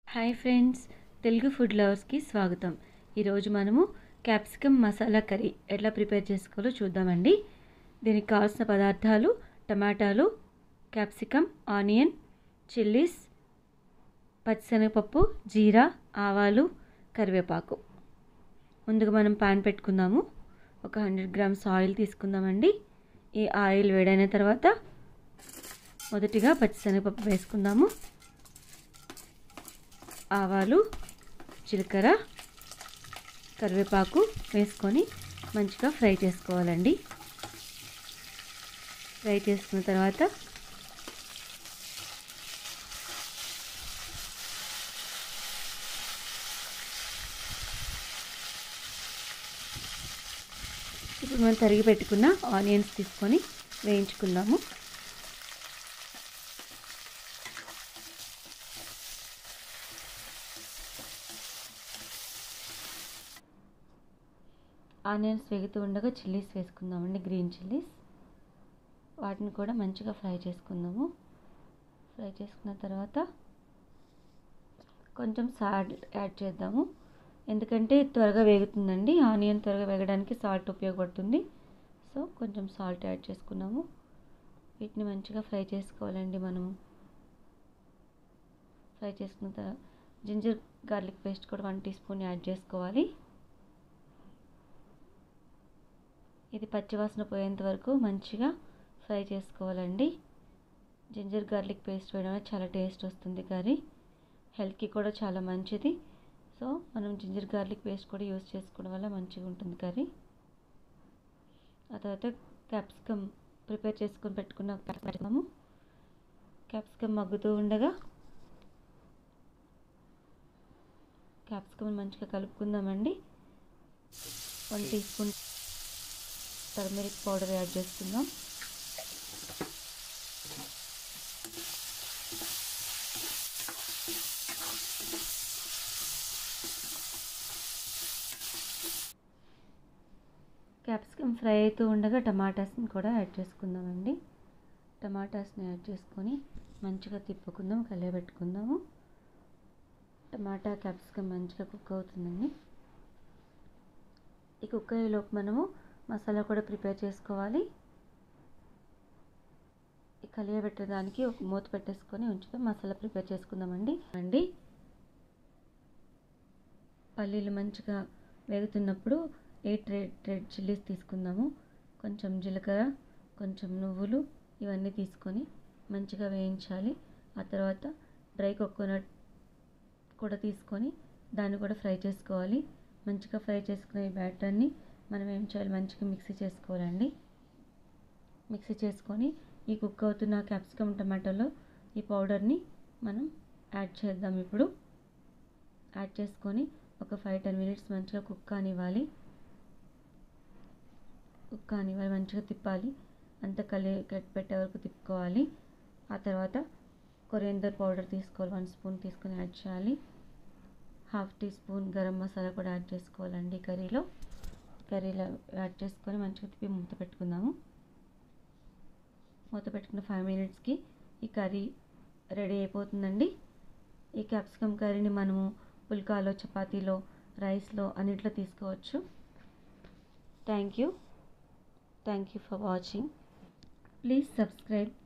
hi friends Telugu food లవర్స్కి స్వాగతం ఈరోజు మనము క్యాప్సికమ్ మసాలా కర్రీ ఎట్లా ప్రిపేర్ చేసుకోవాలో చూద్దామండి దీనికి కావాల్సిన పదార్థాలు టమాటాలు క్యాప్సికమ్ ఆనియన్ చిల్లీస్ పచ్చిశనగపప్పు జీరా ఆవాలు కరివేపాకు ముందుగా మనం పాన్ పెట్టుకుందాము ఒక హండ్రెడ్ గ్రామ్స్ ఆయిల్ తీసుకుందామండి ఈ ఆయిల్ వేడైన తర్వాత మొదటిగా పచ్చిశనగపప్పు వేసుకుందాము ఆవాలు జీలకర్ర కరివేపాకు వేసుకొని మంచిగా ఫ్రై చేసుకోవాలండి ఫ్రై చేసుకున్న తర్వాత ఇప్పుడు మనం తరిగి పెట్టుకున్న ఆనియన్స్ తీసుకొని వేయించుకుందాము ఆనియన్స్ వేగుతూ ఉండగా చిల్లీస్ వేసుకుందామండి గ్రీన్ చిల్లీస్ వాటిని కూడా మంచిగా ఫ్రై చేసుకుందాము ఫ్రై చేసుకున్న తర్వాత కొంచెం సాల్ట్ యాడ్ చేద్దాము ఎందుకంటే త్వరగా వేగుతుందండి ఆనియన్ త్వరగా వేగడానికి సాల్ట్ ఉపయోగపడుతుంది సో కొంచెం సాల్ట్ యాడ్ చేసుకున్నాము వీటిని మంచిగా ఫ్రై చేసుకోవాలండి మనము ఫ్రై చేసుకున్న తర్వాత జింజర్ గార్లిక్ పేస్ట్ కూడా వన్ టీ స్పూన్ యాడ్ చేసుకోవాలి ఇది పచ్చివాసన పోయేంత వరకు మంచిగా ఫ్రై చేసుకోవాలండి జింజర్ గార్లిక్ పేస్ట్ వేయడం వల్ల చాలా టేస్ట్ వస్తుంది కర్రీ హెల్త్కి కూడా చాలా మంచిది సో మనం జింజర్ గార్లిక్ పేస్ట్ కూడా యూస్ చేసుకోవడం వల్ల మంచిగా ఉంటుంది కర్రీ ఆ తర్వాత క్యాప్సికమ్ ప్రిపేర్ చేసుకొని పెట్టుకున్న పెట్టుకున్నాము క్యాప్సికమ్ మగ్గుతూ ఉండగా క్యాప్సికమ్ మంచిగా కలుపుకుందామండి one teaspoon turmeric powder add చేసుకుందాం క్యాప్సికమ్ ఫ్రై అవుతూ ఉండగా టమాటాస్ని కూడా యాడ్ చేసుకుందామండి టమాటాస్ని యాడ్ చేసుకొని మంచిగా తిప్పుకుందాం కలియబెట్టుకుందాము టమాటా క్యాప్సికమ్ మంచిగా కుక్ అవుతుందండి ఈ కుక్ అయ్యేలోపు మనము మసాలా కూడా ప్రిపేర్ చేసుకోవాలి ఈ కలియబెట్టడానికి ఒక మూత పెట్టేసుకొని ఉంచుతాం మసాలా ప్రిపేర్ చేసుకుందామండి అండి పల్లీలు మంచిగా వేగుతున్నప్పుడు ఎయిట్ రెడ్ రెడ్ చిల్లీస్ తీసుకుందాము కొంచెం జీలకర్ర కొంచెం నువ్వులు ఇవన్నీ తీసుకొని మంచిగా వేయించాలి ఆ తర్వాత డ్రై కోకోనట్ కూడా తీసుకొని దాన్ని కూడా ఫ్రై చేసుకోవాలి మంచిగా ఫ్రై చేసుకునే ఈ బ్యాటర్ని మనం ఏం చేయాలి మంచిగా మిక్సీ చేసుకోవాలండి మిక్సీ చేసుకొని ఈ కుక్ అవుతున్న క్యాప్సికమ్ టమాటోలో ఈ పౌడర్ని మనం యాడ్ చేద్దాం ఇప్పుడు యాడ్ చేసుకొని ఒక ఫైవ్ టెన్ మినిట్స్ మంచిగా కుక్ కానివ్వాలి కుక్ కానివ్వాలి మంచిగా తిప్పాలి అంత కలి పెట్టే వరకు తిప్పుకోవాలి ఆ తర్వాత కొరియందర్ పౌడర్ తీసుకోవాలి వన్ స్పూన్ తీసుకొని యాడ్ చేయాలి half teaspoon garam masala కూడా యాడ్ చేసుకోవాలండి కర్రీలో కర్రీలో యాడ్ చేసుకొని మంచిగా తిప్పి మూత పెట్టుకుందాము మూత పెట్టుకున్న ఫైవ్ మినిట్స్కి ఈ కర్రీ రెడీ అయిపోతుందండి ఈ క్యాప్సికమ్ కర్రీని మనము పుల్కాలో చపాతీలో రైస్లో అన్నిట్లో తీసుకోవచ్చు thank you thank you for watching please subscribe